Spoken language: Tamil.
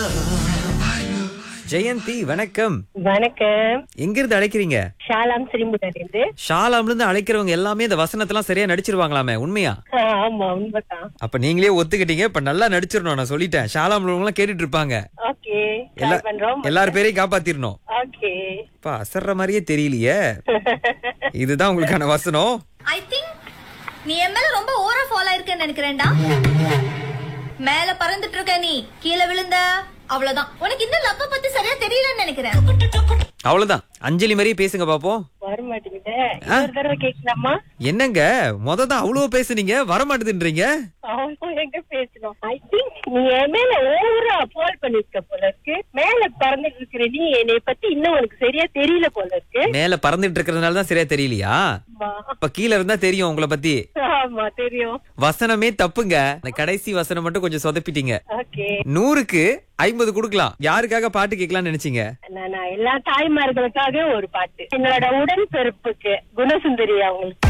ஜெயந்தி வணக்கம் வணக்கம் எங்க இருந்து அழைக்கிறீங்க ஷாலாம் சிரிமுடிலிருந்து ஷாலாம்ல இருந்து அழைக்கிறவங்க எல்லாமே இந்த வசனத்தெல்லாம் சரியா நடிச்சிருவாங்களாமே உண்மையா ஆமா உண்மைதான் அப்ப நீங்களே ஒத்துக்கிட்டீங்க இப்ப நல்லா நடிச்சிடணும் நான் சொல்லிட்டேன் ஷாலாம்ல எல்லாம் கேட்டுட்டு இருப்பாங்க ஓகே எல்லா ட்ரை பண்றோம் எல்லார் பேரையும் காப்பாத்திரணும் ஓகே அப்பா அசர்ற மாதிரியே தெரியலையே இதுதான் உங்களுக்கான வசனம் ஐ திங்க் நீ என் மேல ரொம்ப ஓவரா ஃபாலோ இருக்கேன்னு நினைக்கிறேன்டா மேல பறந்துட்டு இருக்க நீ கீழே விழுந்த அவ்வளவுதான் உனக்கு இந்த லப்ப பத்தி சரியா தெரியலன்னு நினைக்கிறேன் அவ்வளவுதான் அஞ்சலி மாதிரியே பேசுங்க பாப்போம் வர மாட்டேங்குது இன்னொரு தடவை கேட்கலாமா என்னங்க மொத தான் அவ்வளவு பேசுனீங்க வரமாட்டேதுன்றீங்க அவங்க எங்க பேசணும் ஐ திங்க் நீ என் மேல ஓவரா ஃபால் பண்ணிருக்க போல இருக்கு மேல பறந்துட்டு இருக்கிற நீ என்னை பத்தி இன்னும் உனக்கு சரியா தெரியல போல இருக்கு மேல பறந்துட்டு இருக்கிறதுனால தான் சரியா தெரியலையா ஆமா. இப்ப கீழ இருந்தா தெரியும் உங்களை பத்தி ஆமா தெரியும் வசனமே தப்புங்க அந்த கடைசி வசனம் மட்டும் கொஞ்சம் சொதப்பிட்டீங்க ஓகே நூறுக்கு ஐம்பது கொடுக்கலாம் யாருக்காக பாட்டு கேட்கலாம்னு நினைச்சீங்க நான் எல்லா தாய்மார்களுக்காக ஒரு பாட்டு என்னோட உடன்பிறப்புக்கு குணசுந்தரி அவங்களுக்கு